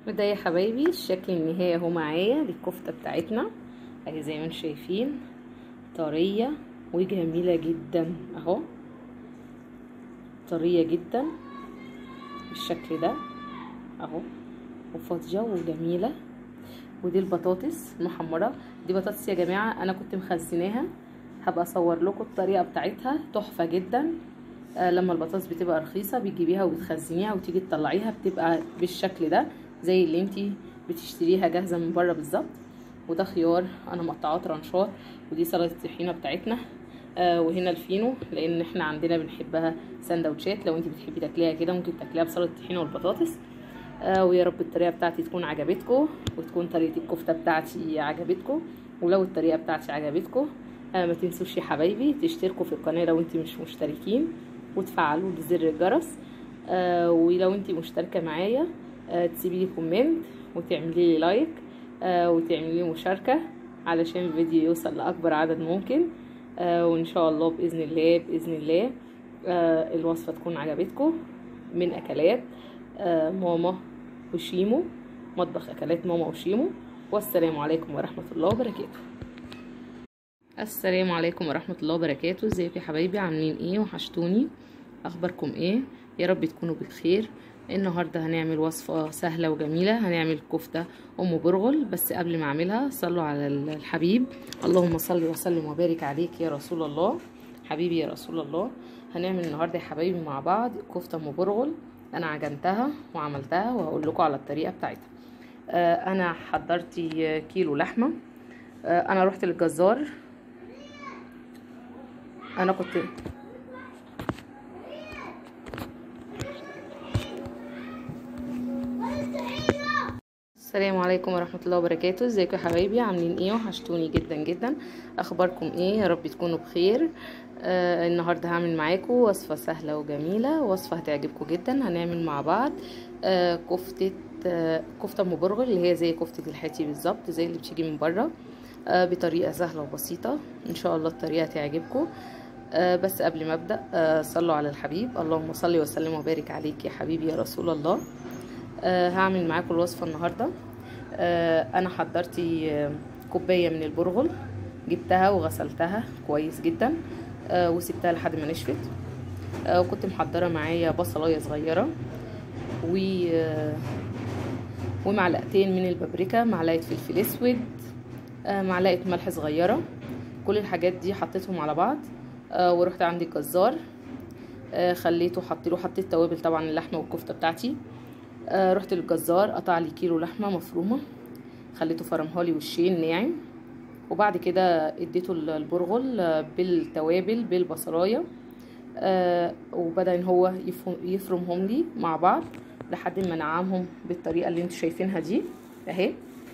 وده يا حبايبي الشكل النهائي اهو معايا للكفته بتاعتنا اهي زي ما انتم شايفين طريه وجميله جدا اهو طريه جدا بالشكل ده اهو وفاضيه وجميله ودي البطاطس المحمره دي بطاطس يا جماعه انا كنت مخزناها هبقى اصور لكم الطريقه بتاعتها تحفه جدا آه لما البطاطس بتبقى رخيصه بتجيبيها وبتخزنيها وتيجي تطلعيها بتبقى بالشكل ده زي اللي انتي بتشتريها جاهزه من بره بالظبط وده خيار انا مقطعاه ترانشات ودي سلطه الطحينه بتاعتنا آه وهنا الفينو لان احنا عندنا بنحبها سندوتشات لو انت بتحبي تاكليها كده ممكن تاكليها بسلطه الطحينه والبطاطس آه ويا رب الطريقه بتاعتي تكون عجبتكم وتكون طريقه الكفته بتاعتي عجبتكم ولو الطريقه بتاعتي عجبتكم آه ما تنسوش يا حبايبي تشتركوا في القناه لو انت مش مشتركين وتفعلوا زر الجرس آه ولو انت مشتركه معايا آه تسيبي لي كومنت وتعملي لي لايك آه وتعملي لي مشاركه علشان الفيديو يوصل لاكبر عدد ممكن آه وان شاء الله باذن الله باذن الله آه الوصفه تكون عجبتكم من اكلات آه ماما وشيمو مطبخ اكلات ماما وشيمو والسلام عليكم ورحمه الله وبركاته السلام عليكم ورحمه الله وبركاته ازيكم يا حبايبي عاملين ايه وحشتوني اخباركم ايه يا رب تكونوا بخير النهارده هنعمل وصفه سهله وجميله هنعمل كفته ام برغل بس قبل ما اعملها صلوا على الحبيب اللهم صل وسلم وبارك عليك يا رسول الله حبيبي يا رسول الله هنعمل النهارده يا حبايبي مع بعض كفته ام برغل انا عجنتها وعملتها وهقول لكم على الطريقه بتاعتها آه انا حضرت كيلو لحمه آه انا رحت للجزار انا كنت السلام عليكم ورحمه الله وبركاته ازيكم يا حبايبي عاملين ايه وحشتوني جدا جدا اخباركم ايه يا رب تكونوا بخير آه النهارده هعمل معاكم وصفه سهله وجميله وصفه هتعجبكم جدا هنعمل مع بعض آه كفته آه كفته ام برغل اللي هي زي كفته الحاتي بالظبط زي اللي بتيجي من بره آه بطريقه سهله وبسيطه ان شاء الله الطريقه تعجبكم آه بس قبل ما ابدا آه صلوا على الحبيب اللهم صل وسلم وبارك عليك يا حبيبي يا رسول الله آه هعمل معاكم الوصفه النهارده آه انا حضرت آه كوبايه من البرغل جبتها وغسلتها كويس جدا آه وسبتها لحد ما نشفت آه وكنت محضره معايا بصلايه صغيره و آه ومعلقتين من البابريكا معلقه فلفل اسود آه معلقه ملح صغيره كل الحاجات دي حطيتهم على بعض آه ورحت عند الجزار آه خليته حط له حطيت توابل طبعا اللحمه والكفته بتاعتي آه رحت للجزار قطع لي كيلو لحمه مفرومه خليته فرمها لي وشين ناعم وبعد كده اديته البرغل بالتوابل بالبصلايه آه وبدا ان هو يفرمهم لي مع بعض لحد ما نعمهم بالطريقه اللي انتوا شايفينها دي اهي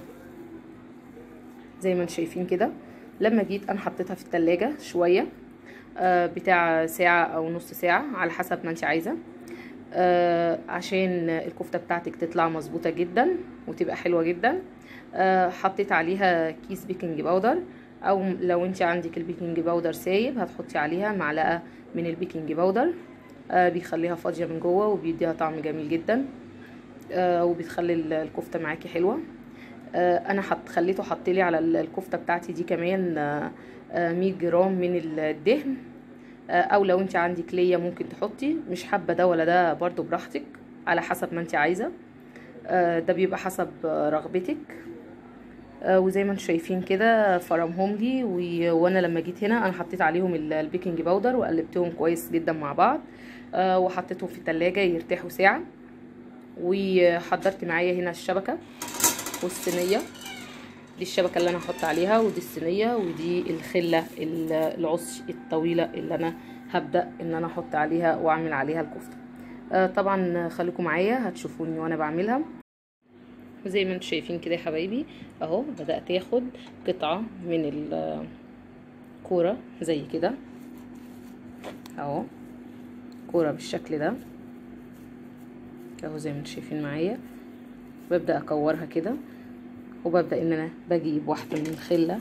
زي ما انتوا شايفين كده لما جيت انا حطيتها في التلاجة شويه آه بتاع ساعه او نص ساعه على حسب ما انت عايزه آه عشان الكفته بتاعتك تطلع مظبوطه جدا وتبقى حلوه جدا آه حطيت عليها كيس بيكنج باودر او لو انت عندك البيكنج باودر سايب هتحطي عليها معلقه من البيكنج باودر آه بيخليها فاضيه من جوه وبيديها طعم جميل جدا آه وبتخلي الكفته معاكي حلوه آه انا حط خليته حط لي على الكفته بتاعتي دي كمان آه 100 جرام من الدهن او لو انت عندك ليا ممكن تحطي مش حابه ده ولا ده برضو براحتك على حسب ما انت عايزه ده بيبقى حسب رغبتك وزي ما انتم شايفين كده فرمهم لي وانا لما جيت هنا انا حطيت عليهم البيكنج باودر وقلبتهم كويس جدا مع بعض وحطيتهم في التلاجة يرتاحوا ساعة وحضرت معايا هنا الشبكة والصينية دي الشبكة اللي انا هحط عليها ودي الصينية ودي الخلة العص الطويلة اللي انا هبدأ ان انا احط عليها واعمل عليها الكفتة آه طبعا خليكم معايا هتشوفوني وانا بعملها زي ما انتم شايفين كده يا حبايبي اهو بدأت اخد قطعة من الكورة زي كده اهو كورة بالشكل ده اهو زي ما انتم شايفين معايا ببدأ اكورها كده وببدأ ان انا بجيب واحدة من الخلة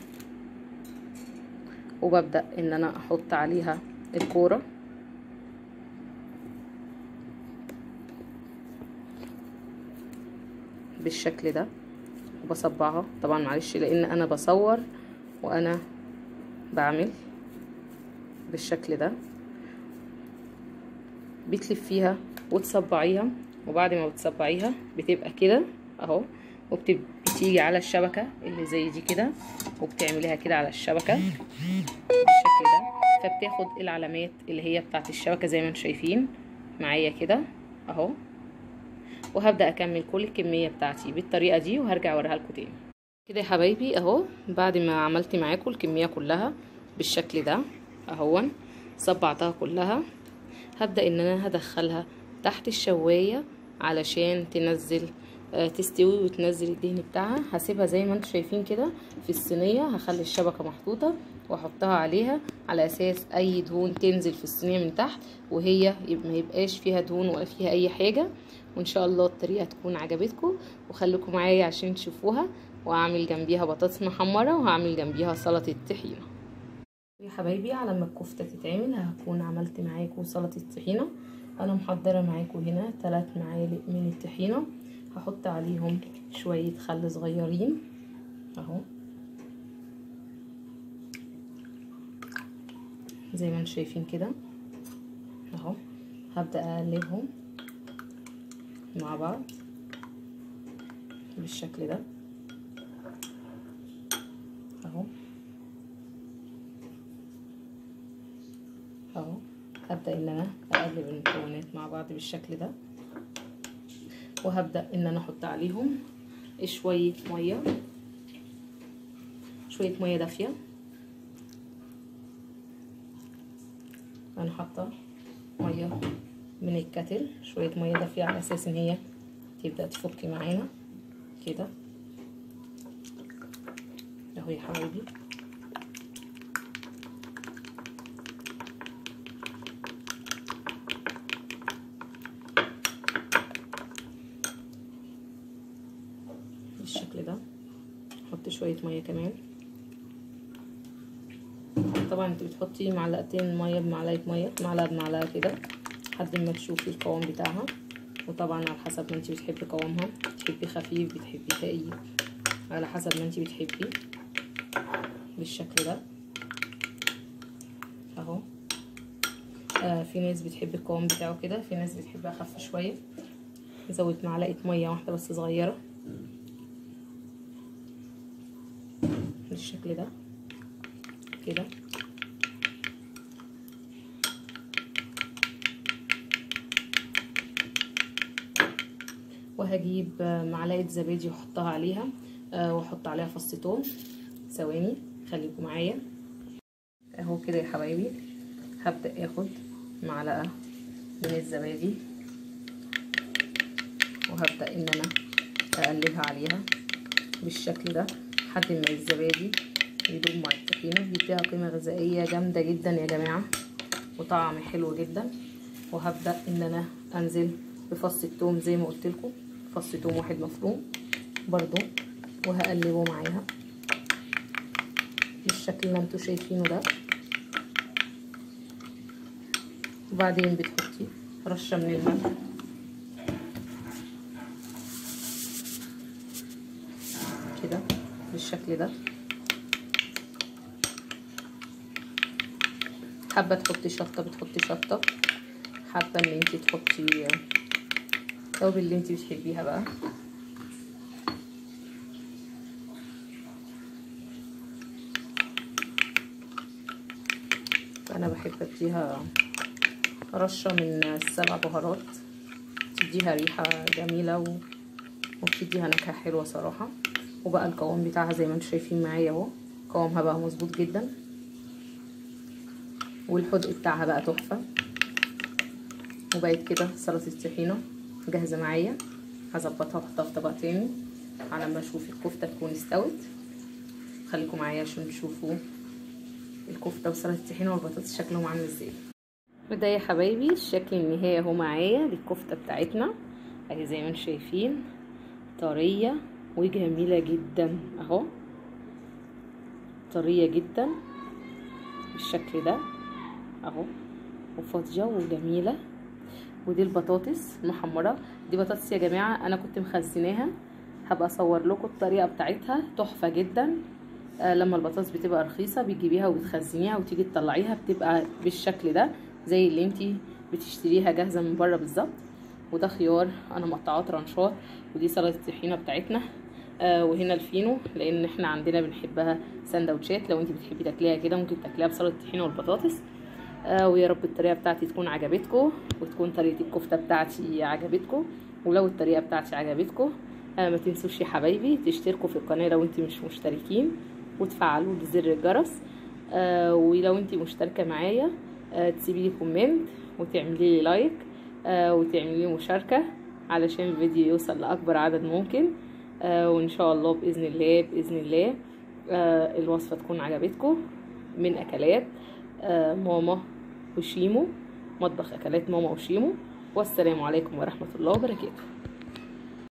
وببدأ ان انا احط عليها الكورة بالشكل ده وبصبعها طبعا معلش لان انا بصور وانا بعمل بالشكل ده بتلفيها وتصبعيها وبعد ما بتصبعيها بتبقى كده اهو وبتيجي على الشبكة اللي زي دي كده وبتعمليها كده على الشبكة بالشكل ده فبتاخد العلامات اللي هي بتاعت الشبكة زي ما انتم شايفين معايا كده اهو وهبدأ اكمل كل الكمية بتاعتي بالطريقة دي وهرجع اوريها لكم تاني كده يا حبايبي اهو بعد ما عملت معاكم الكمية كلها بالشكل ده اهون صبعتها كلها هبدأ ان انا هدخلها تحت الشواية علشان تنزل آه تستوي وتنزل الدهن بتاعها هسيبها زي ما انتم شايفين كده في الصينية هخلي الشبكة محطوطة واحطها عليها على اساس اي دهون تنزل في الصينية من تحت وهي ما يبقاش فيها دهون ولا فيها اي حاجة وان شاء الله الطريقة تكون عجبتكم وخليكم معايا عشان تشوفوها وهعمل جنبيها بطاطس محمرة وهعمل جنبيها سلطة طحينة يا حبايبي على ما الكفتة تتعمل هكون عملت معاكم سلطة طحينة انا محضرة معاكم هنا 3 معالق من الطحينة هحط عليهم شوية خل صغيرين اهو زي ما انتم شايفين كده اهو هبدأ اقلبهم مع بعض بالشكل ده اهو اهو هبدأ ان انا اقلب المكونات مع بعض بالشكل ده وهبدأ ان انا احط عليهم شوية مية شوية مية دافية انا حاطة مية من الكتل شوية مية دافية على اساس ان هي تبدأ تفك معانا كده اهو يا حبايبي بالشكل ده حط شوية مية كمان طبعا انت بتحطي معلقتين مية بمعلقة مية معلقة بمعلقة كده لحد ما تشوفي القوام بتاعها وطبعا على حسب ما انت بتحبي قوامها بتحبي خفيف بتحبي تقيل على حسب ما انت بتحبي بالشكل ده اهو آه في ناس بتحب القوام بتاعه كده في ناس بتحب اخف شويه زود معلقه ميه واحده بس صغيره بالشكل ده كده وهجيب معلقه زبادي واحطها عليها واحط عليها فص توم ثواني خليكم معايا اهو كده يا حبايبي هبدا اخد معلقه من الزبادي وهبدا ان انا اقلبها عليها بالشكل ده لحد ما الزبادي يدوب مع الطحينه بيديها قيمه غذائيه جامده جدا يا جماعه وطعم حلو جدا وهبدا ان انا انزل بفص الثوم زي ما قلت لكم فص ثوم واحد مفروم برضو وهقلبه معاها بالشكل اللي انتوا شايفينه ده وبعدين بتحطي رشه من الملح كده بالشكل ده حابه تحطي شطه بتحطي شطه حابه ان انت تحطي التوابل اللي انت بتحبيها بقى انا بحب اديها رشه من السبع بهارات تديها ريحه جميله و... وبتديها نكهه حلوه صراحه وبقى القوام بتاعها زي ما انتم شايفين معايا اهو قوامها بقى مظبوط جدا والحدق بتاعها بقى تحفه وبقت كده سلطه الطحينه جاهزه معايا هظبطها واحطها في طبق تاني على ما اشوف الكفته تكون استوت خليكم معايا عشان تشوفوا الكفته وسلطه الطحينه والبطاطس شكلهم عامل ازاي وده يا حبايبي الشكل النهائي اهو معايا للكفته بتاعتنا اهي زي ما انتم شايفين طريه وجميله جدا اهو طريه جدا بالشكل ده اهو وفاضيه وجميله ودي البطاطس محمره دي بطاطس يا جماعه انا كنت مخزناها هبقى اصور لكم الطريقه بتاعتها تحفه جدا آه لما البطاطس بتبقى رخيصه بتجيبيها وبتخزنيها وتيجي تطلعيها بتبقى بالشكل ده زي اللي انتي بتشتريها جاهزه من بره بالظبط وده خيار انا مقطعاه ترانشات ودي سلطه الطحينه بتاعتنا آه وهنا الفينو لان احنا عندنا بنحبها سندوتشات لو انت بتحبي تاكليها كده ممكن تاكليها بسلطه الطحينه والبطاطس آه ويا رب الطريقه بتاعتي تكون عجبتكم وتكون طريقه الكفته بتاعتي عجبتكم ولو الطريقه بتاعتي عجبتكم آه ما تنسوش يا حبايبي تشتركوا في القناه لو انت مش مشتركين وتفعلوا زر الجرس آه ولو انت مشتركه معايا آه تسيبي لي كومنت وتعملي لي لايك آه وتعملي لي مشاركه علشان الفيديو يوصل لاكبر عدد ممكن آه وان شاء الله باذن الله باذن الله آه الوصفه تكون عجبتكم من اكلات آه ماما وشيمو مطبخ اكلات ماما وشيمو والسلام عليكم ورحمه الله وبركاته